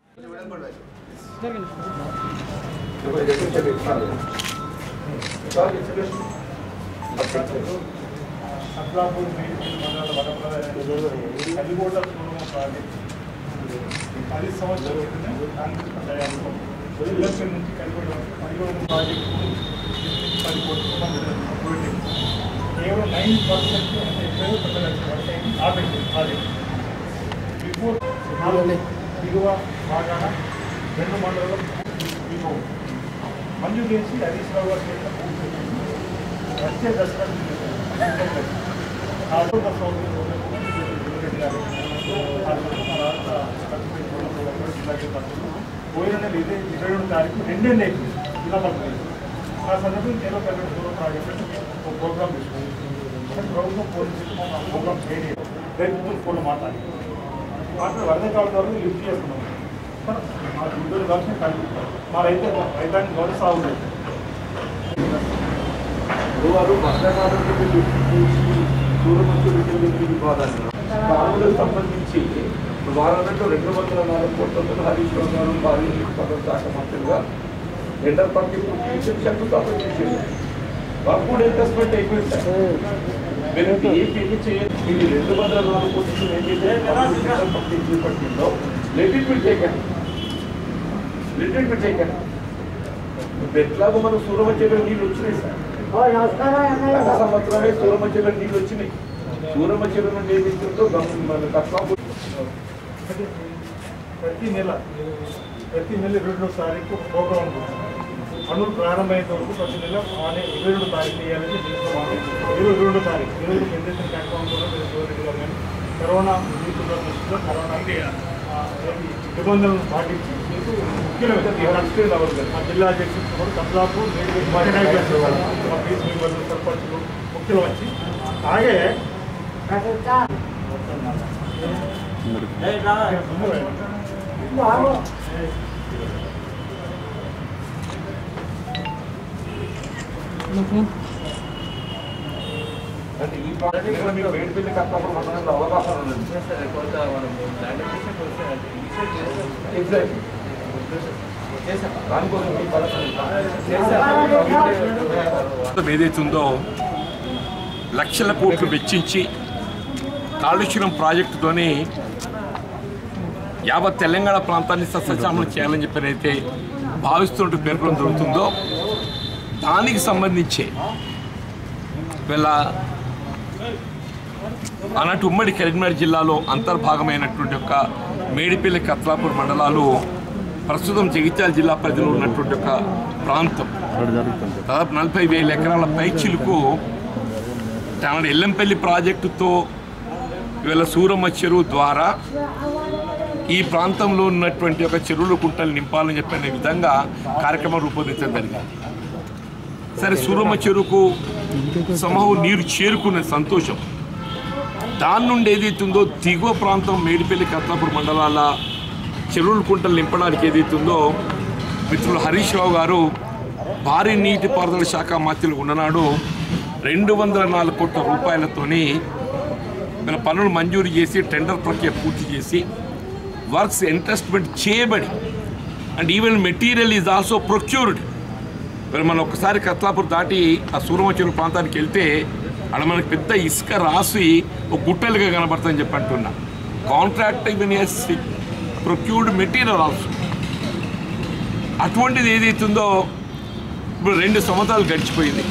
అట్లాపూర్ మండల వడపల్లి అది కూడా చూడడం ప్రాజెక్ట్ పది సంవత్సరాల క్రితమే కాంగ్రెస్ తయారు ఎలక్షన్ నుంచి కలిపడం పరిగణ ప్రాజెక్టు పది కోట్ల రూపాయలు కేవలం నైన్ పర్సెంట్ అంటే ఇరవై పెద్ద లక్షల ఆపేసింది ప్రాజెక్ట్ బిఫోర్ దిగువ బాగాన రెండు మండలం దిగువ మంజూరు చేసి హరీష్ రావు గారు చేసిన పూర్తి వచ్చే దసరా ఆటోగా పోయిన నెల ఇదే ఇరవై రెండు తారీఖు రెండే నేర్పు ఇలా పడుతుంది ఆ సందర్భంగా నేను పెద్ద పూర్వ ప్రాజెక్ట్ ఒక ప్రోగ్రామ్ తీసుకుంది కానీ ప్రభుత్వం పోలీసులు ఆ ప్రోగ్రామ్ చేయలేదు రైతులతో ఫోన్ మాట్లాడి మాట్లాడి వరద కావడం వరకు లిఫ్ట్ చేస్తున్నాం కానీ మా గుడ్డలు కలిసి కలిపి మా రైతు రైతాన్ని గౌరవ సాగు లేదు వారు మత్స్యకారులకు చూసి సూర్యమంచు రిటైల్ వివాదాన్ని దానికి సంబంధించి వారంలో రెండు వందల నాలుగు కోట్లతో హరీష్ రావు గారు భారీ నీటిపారుదల శాఖ మంత్రిగా టెండర్ పట్టి శంకుస్థాపన చేసేది వాళ్ళు కూడా ఇన్వెస్ట్మెంట్ అయిపోయింది సార్. మీరు ఏ పెళ్లి చేయాలి మీరు రెండు వందల నాలుగు కోట్లు ఏదైతే టెండర్ పట్టి చేపట్టిందో let it will take let it will take ఇప్పుడు ఎట్లాగో మనం సూర్యమంచిలో నీళ్ళు వచ్చినాయి సార్ గత సంవత్సరమే సూరమచ్చలో నీళ్ళు వచ్చినాయి సూరమచ్చల నుండి ఏది ఇస్తుందో గమ- మన కష్టాపు అంటే ప్రతి నెల ప్రతి నెల ఇరవై రెండో తారీఖు ఒక ప్రోగ్రామ్ ఉంటుంది పనులు ప్రారంభమైనంత వరకు ప్రతి నెల ఆనే ఇరవై రెండు తారీఖు చేయాలని తీసుకోవాలి ఇరవై రెండో తారీఖు ఇరవై రెండు పెద్ద ప్లాట్ఫామ్ కూడా రెగ్యులర్ కానీ కరోనా మీకున్న దృష్టిలో కరోనా ఆ, ఏది నిబంధనలను పాటించి మీకు ముఖ్యమైన కన్స్టిట్యూట్ అవ్వదు మా జిల్లా అధ్యక్షులు కూడా కట్లాపు మా పీస్ మెంబర్లు సర్పంచులు ముఖ్యులు వచ్చి అలాగే అంటే ఈ ప్రాజెక్ట్ కూడా మీకు వేడిపల్లి కష్టాపురం మండలంలో అవగాహన ఉన్నది Exactly. దానికోసం మీ పథకం ఏదైతే ఉందో లక్షల కోట్లు వెచ్చించి కాళేశ్వరం ప్రాజెక్టుతోని యావత్ తెలంగాణ ప్రాంతాన్ని సస్యశ్యామలం చేయాలని చెప్పి అయితే భావిస్తున్నట్టు పేర్కొనడం జరుగుతుందో దానికి సంబంధించి వీళ్ళ ఆనాటి ఉమ్మడి కరీంనగర్ జిల్లాలో అంతర్భాగమైనటువంటి యొక్క మేడిపల్లి కత్లాపూర్ మండలాలు ప్రస్తుతం జగిత్యాల జిల్లా పరిధిలో ఉన్నటువంటి ఒక ప్రాంతం దాదాపు నలభై వేల ఎకరాల పైచిలుకు తన ఎల్లంపల్లి ప్రాజెక్టుతో ఇవాళ సూరమ్మ చెరువు ద్వారా ఈ ప్రాంతంలో ఉన్నటువంటి ఒక చెరువులు కుంటలు నింపాలని చెప్పిన విధంగా కార్యక్రమం రూపొందించడం జరిగింది సరే సూరమ్మ చెరువుకు సమూహం నీరు చేరుకునే సంతోషం దాని నుండి ఏదైతుందో దిగువ ప్రాంతం మేడిపల్లి కత్లాపూర్ మండలాల చెరువుల కుంటలు నింపడానికి ఏదైతుందో మిత్రులు హరీష్ రావు గారు భారీ నీటిపారుదల శాఖ మంత్రులు ఉన్ననాడు రెండు వందల నాలుగు కోట్ల రూపాయలతోని మన పనులు మంజూరు చేసి టెండర్ ప్రక్రియ పూర్తి చేసి వర్క్స్ ఇన్వెస్ట్మెంట్ చేయబడి and even material is also procured మరి మనం ఒకసారి కత్లాపూర్ దాటి ఆ సూరమచెరువు ప్రాంతానికి వెళ్తే అక్కడ మనకి పెద్ద ఇసుక రాసి ఒక గుట్టలుగా కనబడుతుందని చెప్పి అంటున్నా contract even as procured material also అటువంటిది ఏదైతుందో ఇప్పుడు రెండు సంవత్సరాలు గడిచిపోయింది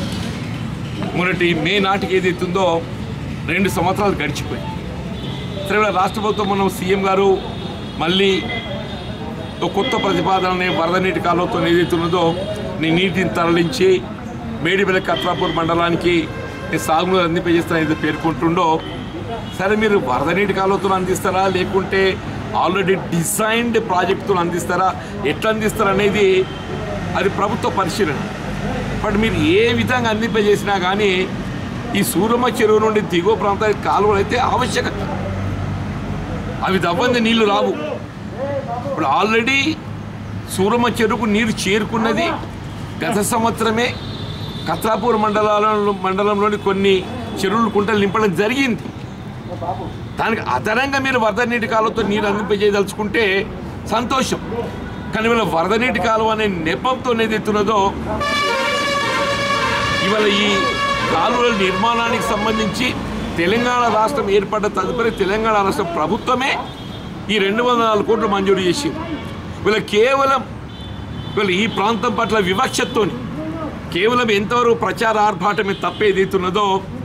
మొన్నటి మే నాటికి ఏదైతుందో రెండు సంవత్సరాలు గడిచిపోయింది సరే ఇలా రాష్ట్ర ప్రభుత్వం మనం సీఎం గారు మళ్ళీ ఒక కొత్త ప్రతిపాదనని వరద నీటి కాలువతో ఏదైతే ఉన్నదో నీ నీటిని తరలించి మేడిపల్లి కత్రాపూర్ మండలానికి నేను సాగునీరు అందింపజేస్తాను ఏదో పేర్కొంటుండో సరే మీరు వరద నీటి కాలువతో అందిస్తారా లేకుంటే ఆల్రెడీ డిజైన్డ్ ప్రాజెక్టుతో అందిస్తారా ఎట్లా అందిస్తారు అనేది అది ప్రభుత్వ పరిశీలన బట్ మీరు ఏ విధంగా అందింపజేసినా కానీ ఈ సూరమ్మ చెరువు నుండి దిగువ ప్రాంతానికి కాలువలు అయితే ఆవశ్యకత అవి దవ్వంది నీళ్లు రావు ఇప్పుడు ఆల్రెడీ సూరమ్మ చెరువుకు నీరు చేరుకున్నది గత సంవత్సరమే కత్రాపూర్ మండలాలలో మండలంలోని కొన్ని చెరువులు కుంటలు నింపడం జరిగింది దానికి అదనంగా మీరు వరద నీటి కాలంతో నీరు అందింపజేయదలుచుకుంటే సంతోషం కానీ వీళ్ళ వరద నీటి కాలువ అనే నెపంతో ఏదైతున్నదో ఇవాళ ఈ కాలువల నిర్మాణానికి సంబంధించి తెలంగాణ రాష్ట్రం ఏర్పడ్డ తదుపరి తెలంగాణ రాష్ట్ర ప్రభుత్వమే ఈ రెండు వందల నాలుగు కోట్లు మంజూరు చేసింది వీళ్ళ కేవలం వీళ్ళ ఈ ప్రాంతం పట్ల వివక్షతోని కేవలం ఎంతవరకు ప్రచార ఆర్భాటమే తప్పేదైతున్నదో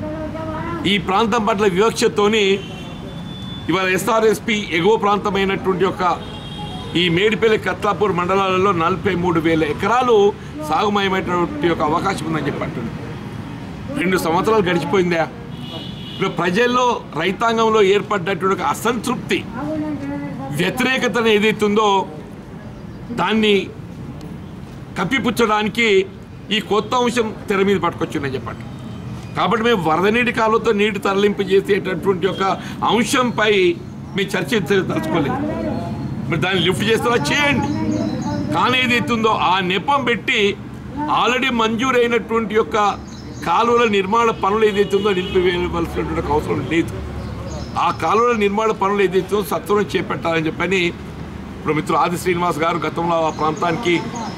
ఈ ప్రాంతం పట్ల వివక్షతోని ఇవాళ ఎస్ఆర్ఎస్పి ఎగువ ప్రాంతమైనటువంటి యొక్క ఈ మేడిపల్లి కత్లాపూర్ మండలాలలో నలభై మూడు వేల ఎకరాలు సాగుమయమైనటువంటి ఒక అవకాశం ఉందని చెప్పంటుంది రెండు సంవత్సరాలు గడిచిపోయిందా ఇప్పుడు ప్రజల్లో రైతాంగంలో ఏర్పడ్డటువంటి ఒక అసంతృప్తి వ్యతిరేకతను ఏదైతుందో దాన్ని కప్పిపుచ్చడానికి ఈ కొత్త అంశం తెర మీద పట్టుకొచ్చిందని చెప్పండి కాబట్టి మేము వరద నీటి కాలువతో నీటి తరలింపు చేసేటటువంటి ఒక అంశంపై మేము చర్చించదలుచుకోలేదు మరి దాన్ని లిఫ్ట్ చేస్తారా చేయండి కానీ ఏదైతుందో ఆ నెపం పెట్టి ఆల్రెడీ మంజూరైనటువంటి యొక్క కాలువల నిర్మాణ పనులు ఏదైతుందో నిలిపివేయవలసినటువంటి అవసరం లేదు ఆ కాలువల నిర్మాణ పనులు ఏదైతుందో సత్వరం చేపట్టాలని చెప్పని ఇప్పుడు మిత్రులు ఆది శ్రీనివాస్ గారు గతంలో ఆ ప్రాంతానికి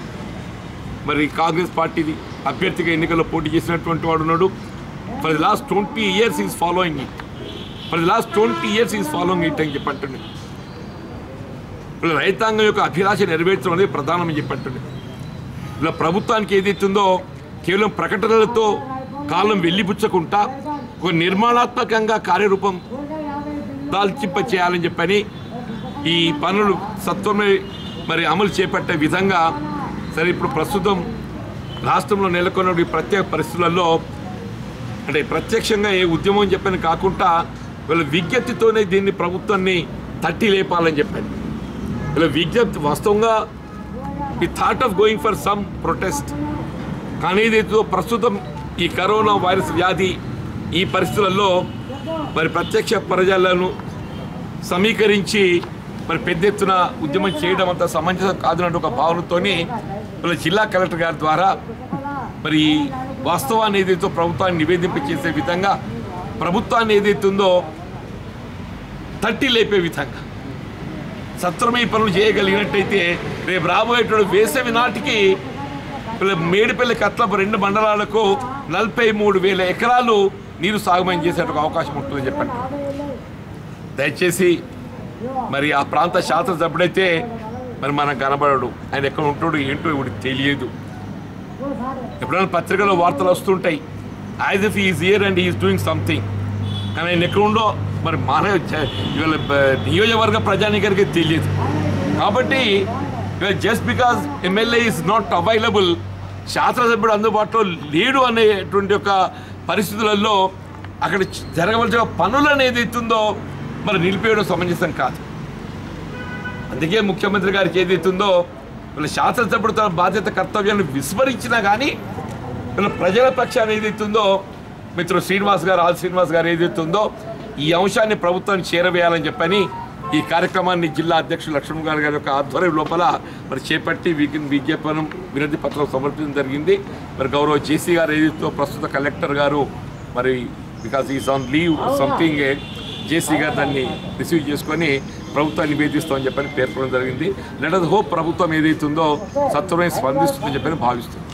మరి కాంగ్రెస్ పార్టీది అభ్యర్థిగా ఎన్నికల్లో పోటీ చేసినటువంటి వాడు ఉన్నాడు for the last twenty years is following it for the last twenty years is following it అని చెప్పంటుండే ఇలా రైతాంగం యొక్క అభిలాష నెరవేర్చడం అనేది ప్రధానమని చెప్పంటుండే ఇలా ప్రభుత్వానికి ఏదైతుందో కేవలం ప్రకటనలతో కాలం వెళ్ళిపుచ్చకుండా ఒక నిర్మాణాత్మకంగా కార్యరూపం దాల్చింప చేయాలని చెప్పని ఈ పనులు సత్వమే మరి అమలు చేపట్టే విధంగా సరే ఇప్పుడు ప్రస్తుతం రాష్ట్రంలో నెలకొన్న ఈ ప్రత్యేక పరిస్థితులలో అంటే ప్రత్యక్షంగా ఏ ఉద్యమం చెప్పని కాకుండా వీళ్ళ విజ్ఞప్తితోనే దీన్ని ప్రభుత్వాన్ని తట్టి లేపాలని చెప్పాను వీళ్ళ విజ్ఞప్తి వాస్తవంగా ఈ thought of going for some protest కానీ ఇదేదో ప్రస్తుతం ఈ కరోనా వైరస్ వ్యాధి ఈ పరిస్థితులలో మరి ప్రత్యక్ష ప్రజలను సమీకరించి మరి పెద్ద ఎత్తున ఉద్యమం చేయడం అంత సమంజసం కాదన్నట్టు ఒక భావనతోని వీళ్ళ జిల్లా కలెక్టర్ గారి ద్వారా మరి ఈ వాస్తవాన్ని ఏదైతే ప్రభుత్వాన్ని నివేదింప చేసే విధంగా ప్రభుత్వాన్ని ఏదైతే ఉందో తట్టి లేపే విధంగా సత్వరమే ఈ పనులు చేయగలిగినట్టయితే రేపు రాబోయేటువంటి వేసవి నాటికి వీళ్ళ మేడిపల్లి కట్లపు రెండు మండలాలకు నలభై మూడు వేల ఎకరాలు నీరు సాగుమయం చేసేటువంటి అవకాశం ఉంటుందని చెప్పండి దయచేసి మరి ఆ ప్రాంత శాస్త్రసభ్యుడైతే మరి మనకు కనబడడు ఆయన ఎక్కడ ఉంటాడు ఏంటో ఇవిడికి తెలియదు ఎప్పుడైనా పత్రికలో వార్తలు వస్తుంటాయి as if is here and is doing something కానీ ఆయన ఎక్కడ ఉండో మరి మన చ- ఇవాళ బ- నియోజకవర్గ ప్రజానికరికి తెలియదు కాబట్టి just because MLA is not available శాస్త్రసభ్యుడు అందుబాటులో లేడు అనేటువంటి ఒక పరిస్థితులలో అక్కడ చ- జరగవలసిన పనులు అనేది ఎత్తుందో మరి నిలిపేయడం సమంజసం కాదు అందుకే ముఖ్యమంత్రి గారికి ఏదైతుందో వీళ్ళ శాసనసభ్యుడు తన బాధ్యత కర్తవ్యాన్ని విస్మరించినా కానీ వీళ్ళ ప్రజల పక్షాన్ని ఏదైతుందో మిత్రుడు శ్రీనివాస్ గారు ఆల్ శ్రీనివాస్ గారు ఏదైతుందో ఈ అంశాన్ని ప్రభుత్వానికి చేరవేయాలని చెప్పని ఈ కార్యక్రమాన్ని జిల్లా అధ్యక్షుడు లక్ష్మణ్ గారు గారి యొక్క ఆధ్వర్యం లోపల మరి చేపట్టి వీకి విజ్ఞాపనం వినతి పత్రం సమర్పించడం జరిగింది మరి గౌరవ జేసీ గారు ఏదైతే ప్రస్తుత కలెక్టర్ గారు మరి because is on leave something JC గారు దాన్ని రిసీవ్ చేసుకొని ప్రభుత్వాన్ని నివేదిస్తామని చెప్పని పేర్కొనడం జరిగింది లెట్ అస్ హోప్ ప్రభుత్వం ఏదైతుందో సత్వరమే స్పందిస్తుందని చెప్పని భావిస్తుంది